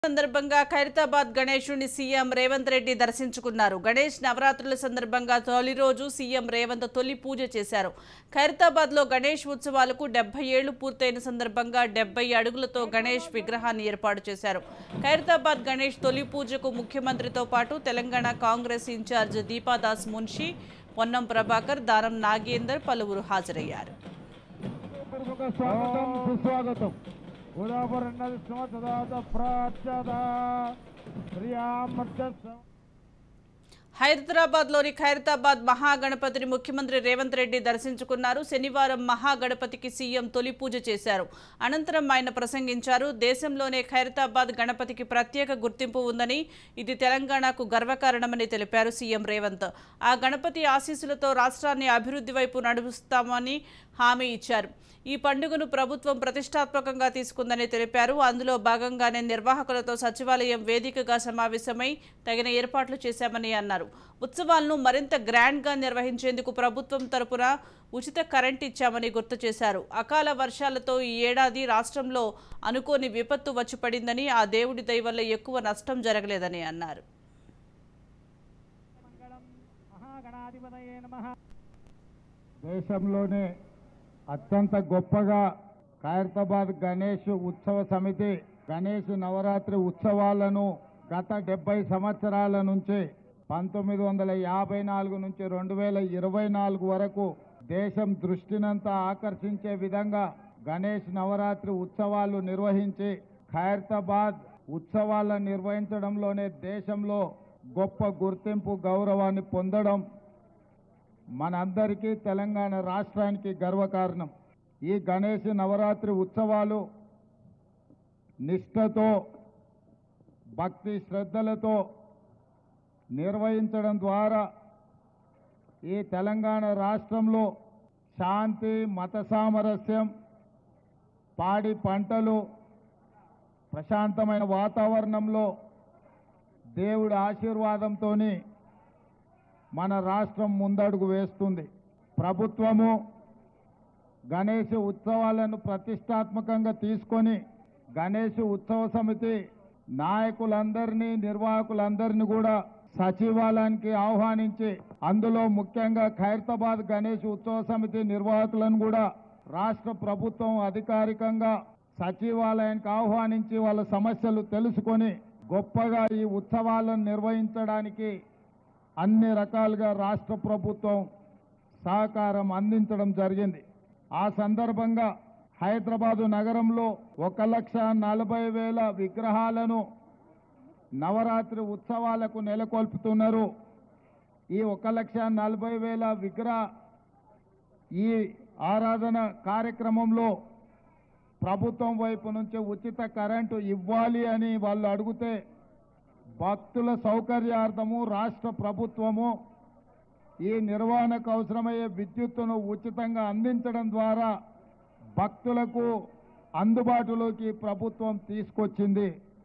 సందర్భంగా ఖైరతాబాద్ గణేశుని సీఎం రేవంత్ రెడ్డి దర్శించుకున్నారు గణేష్ నవరాత్రుల సందర్భంగా తొలి రోజు సీఎం రేవంత్ తొలి పూజ చేశారు ఖైరతాబాద్ లో గణేష్ ఉత్సవాలకు డెబ్బై ఏళ్లు పూర్తయిన సందర్భంగా డెబ్బై అడుగులతో గణేష్ విగ్రహాన్ని ఏర్పాటు చేశారు ఖైరతాబాద్ గణేష్ తొలి పూజకు ముఖ్యమంత్రితో పాటు తెలంగాణ కాంగ్రెస్ ఇన్ఛార్జ్ దీపాదాస్ మున్షి పొన్నం ప్రభాకర్ దానం నాగేందర్ పలువురు హాజరయ్యారు పూర్వక స్వాగతం సుస్వాగతం ఉదాహరణ సమతదాత ప్రాచ్యత ప్రియామర్త హైదరాబాద్ లోని ఖైరతాబాద్ మహాగణపతిని ముఖ్యమంత్రి రేవంత్ రెడ్డి దర్శించుకున్నారు శనివారం మహాగణపతికి సీఎం తొలి పూజ చేశారు అనంతరం ఆయన ప్రసంగించారు దేశంలోనే ఖైరతాబాద్ గణపతికి ప్రత్యేక గుర్తింపు ఉందని ఇది తెలంగాణకు గర్వకారణమని తెలిపారు సీఎం రేవంత్ ఆ గణపతి ఆశీస్సులతో రాష్ట్రాన్ని అభివృద్ధి వైపు నడుస్తామని హామీ ఇచ్చారు ఈ పండుగను ప్రభుత్వం ప్రతిష్టాత్మకంగా తీసుకుందని తెలిపారు అందులో భాగంగానే నిర్వాహకులతో సచివాలయం వేదికగా సమావేశమై తగిన ఏర్పాట్లు చేశామని అన్నారు ఉత్సవాలను మరింత గ్రాండ్గా నిర్వహించేందుకు ప్రభుత్వం తరపున ఉచిత కరెంట్ ఇచ్చామని గుర్తు చేశారు అకాల వర్షాలతో ఈ ఏడాది రాష్ట్రంలో అనుకోని విపత్తు వచ్చి పడిందని ఆ దేవుడి దయ వల్ల ఎక్కువ నష్టం జరగలేదని అన్నారు మహాగణాధిపతయే నమః దేశంలోనే అత్యంత గొప్పగా ఖైరతాబాద్ గణేష్ ఉత్సవ సమితి గణేష్ నవరాత్రి ఉత్సవాలను గత డెబ్బై సంవత్సరాల నుంచి పంతొమ్మిది వందల యాభై నాలుగు నుంచి రెండు వేల ఇరవై నాలుగు వరకు దేశం దృష్టినంతా ఆకర్షించే విధంగా గణేష్ నవరాత్రి ఉత్సవాలు నిర్వహించి ఖైరతాబాద్ ఉత్సవాలను నిర్వహించడంలోనే దేశంలో గొప్ప గుర్తింపు గౌరవాన్ని పొందడం మనందరికీ తెలంగాణ రాష్ట్రానికి గర్వకారణం ఈ గణేష్ నవరాత్రి ఉత్సవాలు నిష్ఠతో భక్తి శ్రద్ధలతో నిర్వహించడం ద్వారా ఈ తెలంగాణ రాష్ట్రంలో శాంతి మత సామరస్యం పాడి పంటలు ప్రశాంతమైన వాతావరణంలో దేవుడి ఆశీర్వాదంతో మన రాష్ట్రం ముందడుగు వేస్తుంది ప్రభుత్వము గణేష్ ఉత్సవాలను ప్రతిష్టాత్మకంగా తీసుకొని గణేష్ ఉత్సవ సమితి నాయకులందరినీ నిర్వాహకులందరినీ కూడా సచివాలయానికి ఆహ్వానించి అందులో ముఖ్యంగా ఖైరతాబాద్ గణేష్ ఉత్సవ సమితి నిర్వాహకులను కూడా రాష్ట్ర ప్రభుత్వం అధికారికంగా సచివాలయానికి ఆహ్వానించి వాళ్ళ సమస్యలు తెలుసుకొని గొప్పగా ఈ ఉత్సవాలను నిర్వహించడానికి అన్ని రకాలుగా రాష్ట్ర ప్రభుత్వం సహకారం అందించడం జరిగింది ఆ సందర్భంగా హైదరాబాదు నగరంలో ఒక లక్ష నలభై వేల విగ్రహాలను నవరాత్రి ఉత్సవాలకు నెలకొల్పుతున్నారు ఈ ఒక లక్ష నలభై వేల విగ్రహ ఈ ఆరాధన కార్యక్రమంలో ప్రభుత్వం వైపు నుంచి ఉచిత కరెంటు ఇవ్వాలి అని వాళ్ళు అడిగితే భక్తుల సౌకర్యార్థము రాష్ట్ర ప్రభుత్వము ఈ నిర్వహణకు అవసరమయ్యే విద్యుత్తును ఉచితంగా అందించడం ద్వారా భక్తులకు అందుబాటులోకి ప్రభుత్వం తీసుకొచ్చింది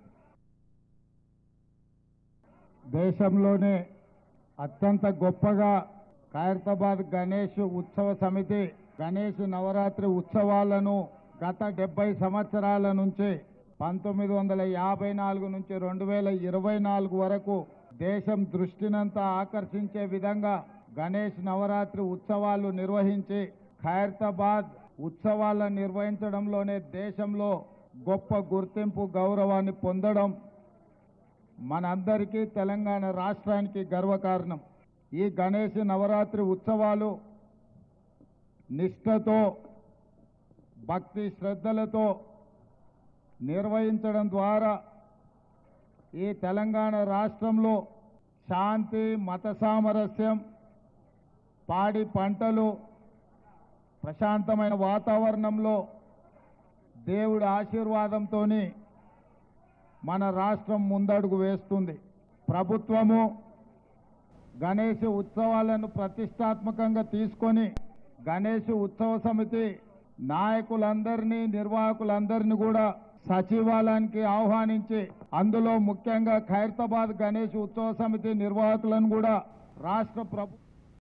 దేశంలోనే అత్యంత గొప్పగా ఖైరతాబాద్ గణేష్ ఉత్సవ సమితి గణేష్ నవరాత్రి ఉత్సవాలను గత డెబ్బై సంవత్సరాల నుంచి పంతొమ్మిది వందల యాభై నాలుగు నుంచి రెండు వేల ఇరవై నాలుగు వరకు దేశం దృష్టినంతా ఆకర్షించే విధంగా గణేష్ నవరాత్రి ఉత్సవాలు నిర్వహించి ఖైరతాబాద్ ఉత్సవాలను నిర్వహించడంలోనే దేశంలో గొప్ప గుర్తింపు గౌరవాన్ని పొందడం మనందరికీ తెలంగాణ రాష్ట్రానికి గర్వకారణం ఈ గణేష్ నవరాత్రి ఉత్సవాలు నిష్ఠతో భక్తి శ్రద్ధలతో నిర్వహించడం ద్వారా ఈ తెలంగాణ రాష్ట్రంలో శాంతి మత సామరస్యం పాడి పంటలు ప్రశాంతమైన వాతావరణంలో దేవుడి ఆశీర్వాదంతో మన రాష్ట్రం ముందడుగు వేస్తుంది ప్రభుత్వము గణేష్ ఉత్సవాలను ప్రతిష్టాత్మకంగా తీసుకొని గణేష్ ఉత్సవ సమితి నాయకులందరినీ నిర్వాహకులందరినీ కూడా సచివాలయానికి ఆహ్వానించి అందులో ముఖ్యంగా ఖైరతాబాద్ గణేష్ ఉత్సవ సమితి నిర్వాహకులను కూడా రాష్ట్ర ప్రభు